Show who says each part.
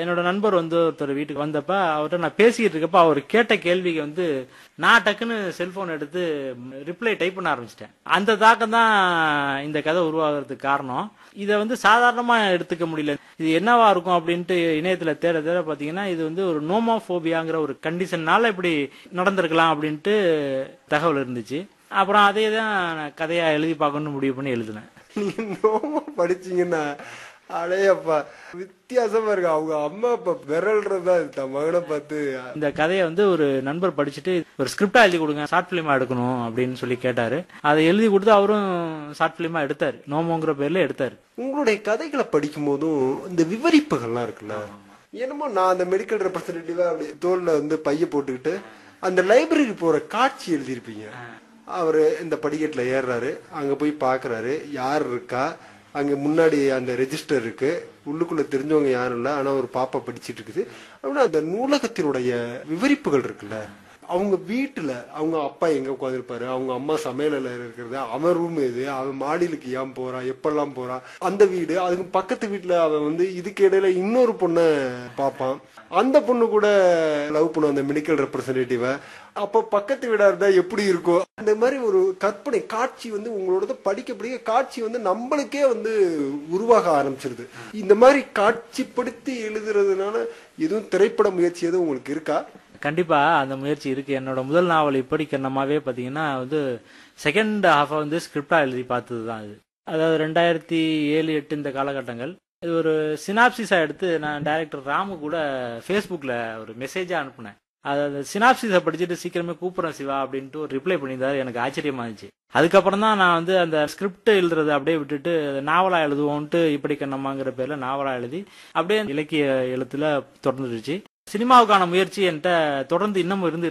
Speaker 1: என்னோட நண்பர் வந்து ஒருத்தர் வீட்டுக்கு வந்தப்ப அவர்கிட்ட நான் பேசிக்கிட்டு இருக்கப்ப அவர் கேட்ட கேள்விக்கு வந்து நான் டக்குன்னு செல்போன் எடுத்து ரிப்ளை டைப் பண்ண ஆரம்பிச்சிட்டேன் அந்த தாக்கம் தான் இந்த கதை உருவாகிறதுக்கு காரணம் இதை வந்து சாதாரணமா எடுத்துக்க முடியல இது என்னவா இருக்கும் அப்படின்ட்டு இணையத்துல தேட தேட பாத்தீங்கன்னா இது வந்து ஒரு நோமோபோபியாங்கிற ஒரு கண்டிஷன்னால இப்படி நடந்திருக்கலாம் அப்படின்ட்டு தகவல் இருந்துச்சு அப்புறம் அதே தான் நான் கதையா எழுதி பார்க்கணும்னு முடிவு பண்ணி எழுதினேன்
Speaker 2: நீங்க நோமா படிச்சீங்கன்னா அடையப்பா வித்தியாசமா இருக்கு அவங்க அம்மா அப்பா விரல்றதா தன் மகனை பார்த்து
Speaker 1: இந்த கதையை வந்து ஒரு நண்பர் படிச்சுட்டு ஒரு ஸ்கிரிப்டா எழுதி கொடுங்க ஷார்ட் பிலிமா எடுக்கணும் அப்படின்னு சொல்லி கேட்டாரு அதை எழுதி கொடுத்து அவரும் ஷார்ட் பிலிமா எடுத்தாரு நோமோங்கிற பேர்ல எடுத்தாரு
Speaker 2: உங்களுடைய கதைகளை படிக்கும் போதும் இந்த விவரிப்புகள்லாம் இருக்குல்ல என்னமோ நான் அந்த மெடிக்கல் ரெப்ரசன்டேட்டிவா அப்படி தோல்ல வந்து பைய போட்டுக்கிட்டு அந்த லைப்ரரி போற காட்சி எழுதியிருப்பீங்க அவரு இந்த படிக்கட்டுல ஏறுறாரு அங்க போய் பாக்குறாரு யார் இருக்கா அங்க முன்னாடி அந்த ரெஜிஸ்டர் இருக்கு உள்ளுக்குள்ள தெரிஞ்சவங்க யாரும் இல்ல ஆனா ஒரு பாப்பா படிச்சிட்டு இருக்குது அப்படின்னா அந்த நூலகத்தினுடைய விவரிப்புகள் இருக்குல்ல அவங்க வீட்டுல அவங்க அப்பா எங்க உட்காந்துருப்பாரு அவங்க அம்மா சமையல இருக்கிறது அவன் ரூம் எது அவன் மாடியிலுக்கு ஏன் போறான் எப்பெல்லாம் போறான் அந்த வீடு அதுக்கு பக்கத்து வீட்டுல அவன் வந்து இதுக்கு இடையில இன்னொரு பொண்ணை பார்ப்பான் அந்த பொண்ணு கூட லவ் பண்ணும் அந்த மெடிக்கல் ரெப்ரசன்டேட்டிவ அப்ப பக்கத்து வீடா இருந்தா எப்படி இருக்கும் அந்த மாதிரி ஒரு கற்பனை காட்சி வந்து உங்களோட படிக்க படிக்க காட்சி வந்து நம்மளுக்கே வந்து உருவாக ஆரம்பிச்சிருது இந்த மாதிரி காட்சிப்படுத்தி எழுதுறதுனால எதுவும் திரைப்பட முயற்சி எதுவும் உங்களுக்கு இருக்கா
Speaker 1: கண்டிப்பா அந்த முயற்சி இருக்கு என்னோட முதல் நாவல் இப்படி கண்ணமாவே பாத்தீங்கன்னா வந்து செகண்ட் ஹாஃபா வந்து ஸ்கிரிப்டா எழுதி பார்த்தது தான் அது அதாவது ரெண்டாயிரத்தி ஏழு எட்டு இந்த காலகட்டங்கள் இது ஒரு சினாப்சிஸா எடுத்து நான் டைரக்டர் ராமு கூட ஃபேஸ்புக்ல ஒரு மெசேஜா அனுப்புனேன் அதாவது சினாப்சிஸை படிச்சுட்டு சீக்கிரமே கூப்பிடுறேன் சிவா அப்படின்ட்டு ஒரு ரிப்ளை பண்ணியிருந்தாரு எனக்கு ஆச்சரியமா இருந்துச்சு அதுக்கப்புறம் தான் நான் வந்து அந்த ஸ்கிரிப்ட் எழுதுறது அப்படியே விட்டுட்டு நாவலா எழுதுவோன்ட்டு இப்படி கண்ணம்மாங்கிற பேர்ல நாவலா எழுதி அப்படியே இலக்கிய எழுத்துல தொடர்ந்துருச்சு சினிமாவுக்கான முயற்சி என்கிட்ட தொடர்ந்து இன்னமும் இருந்து